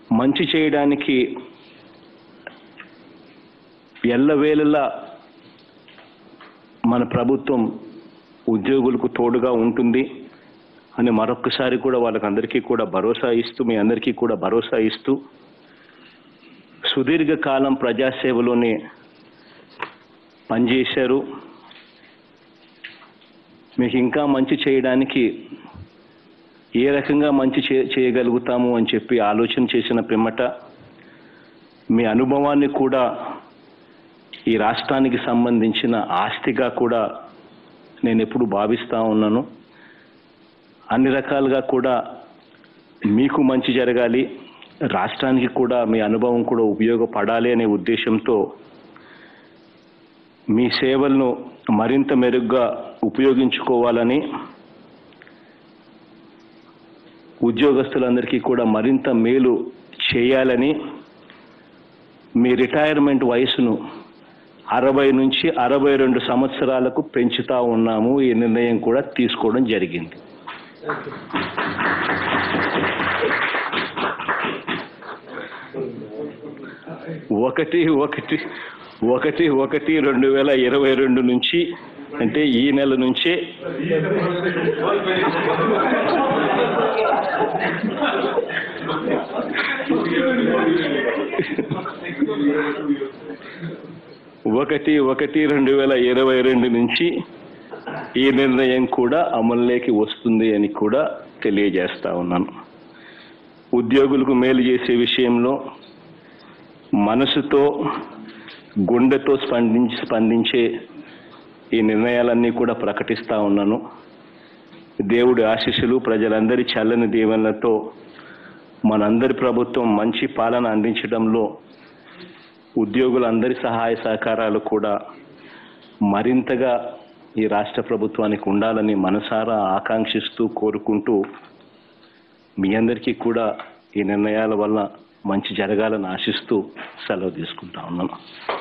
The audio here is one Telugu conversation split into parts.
మంచి చేయడానికి ఎల్లవేళలా మన ప్రభుత్వం ఉద్యోగులకు తోడుగా ఉంటుంది అని మరొకసారి కూడా వాళ్ళకందరికీ కూడా భరోసా ఇస్తూ మీ అందరికీ కూడా భరోసా ఇస్తూ సుదీర్ఘకాలం ప్రజాసేవలోనే పనిచేశారు మీకు ఇంకా మంచి చేయడానికి ఏ రకంగా మంచి చే చేయగలుగుతాము అని చెప్పి ఆలోచన చేసిన పిమ్మట మీ అనుభవాన్ని కూడా ఈ రాష్ట్రానికి సంబంధించిన ఆస్తిగా కూడా నేను ఎప్పుడు భావిస్తూ ఉన్నాను అన్ని రకాలుగా కూడా మీకు మంచి జరగాలి రాష్ట్రానికి కూడా మీ అనుభవం కూడా ఉపయోగపడాలి అనే ఉద్దేశంతో మీ సేవలను మరింత మెరుగ్గా ఉపయోగించుకోవాలని ఉద్యోగస్తులందరికీ కూడా మరింత మేలు చేయాలని మీ రిటైర్మెంట్ వయసును అరవై నుంచి అరవై రెండు సంవత్సరాలకు పెంచుతా ఉన్నాము ఈ నిర్ణయం కూడా తీసుకోవడం జరిగింది ఒకటి ఒకటి ఒకటి ఒకటి రెండు వేల ఇరవై రెండు నుంచి అంటే ఈ నెల నుంచే ఒకటి ఒకటి రెండు వేల ఇరవై రెండు నుంచి ఈ నిర్ణయం కూడా అమల్లోకి వస్తుంది అని కూడా తెలియజేస్తా ఉన్నాను ఉద్యోగులకు మేలు చేసే విషయంలో మనసుతో గుండెతో స్పందించి స్పందించే ఈ నిర్ణయాలన్నీ కూడా ప్రకటిస్తా ఉన్నాను దేవుడి ఆశీస్సులు ప్రజలందరి చల్లని దీవెనలతో మనందరి ప్రభుత్వం మంచి పాలన అందించడంలో ఉద్యోగులందరి సహాయ సహకారాలు కూడా మరింతగా ఈ రాష్ట్ర ప్రభుత్వానికి ఉండాలని మనసారా ఆకాంక్షిస్తూ కోరుకుంటూ మీ అందరికీ కూడా ఈ నిర్ణయాల వల్ల మంచి జరగాలని ఆశిస్తూ సెలవు తీసుకుంటా ఉన్నాను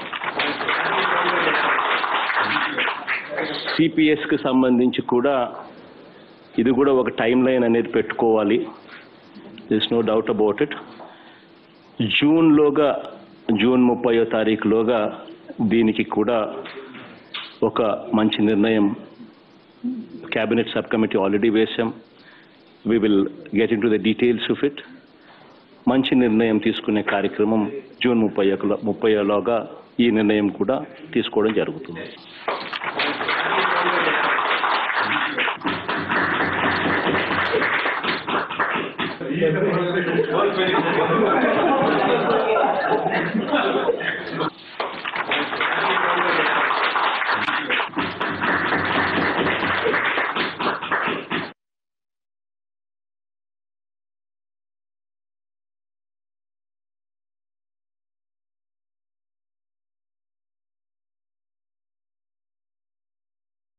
సిపిఎస్కి సంబంధించి కూడా ఇది కూడా ఒక టైం లైన్ అనేది పెట్టుకోవాలి this no doubt about it జూన్లోగా జూన్ ముప్పయో తారీఖులోగా దీనికి కూడా ఒక మంచి నిర్ణయం క్యాబినెట్ సబ్ కమిటీ ఆల్రెడీ వేశాం we will get into the details of it మంచి నిర్ణయం తీసుకునే కార్యక్రమం జూన్ ముప్పై ముప్పైలోగా ఈ నిర్ణయం కూడా తీసుకోవడం జరుగుతుంది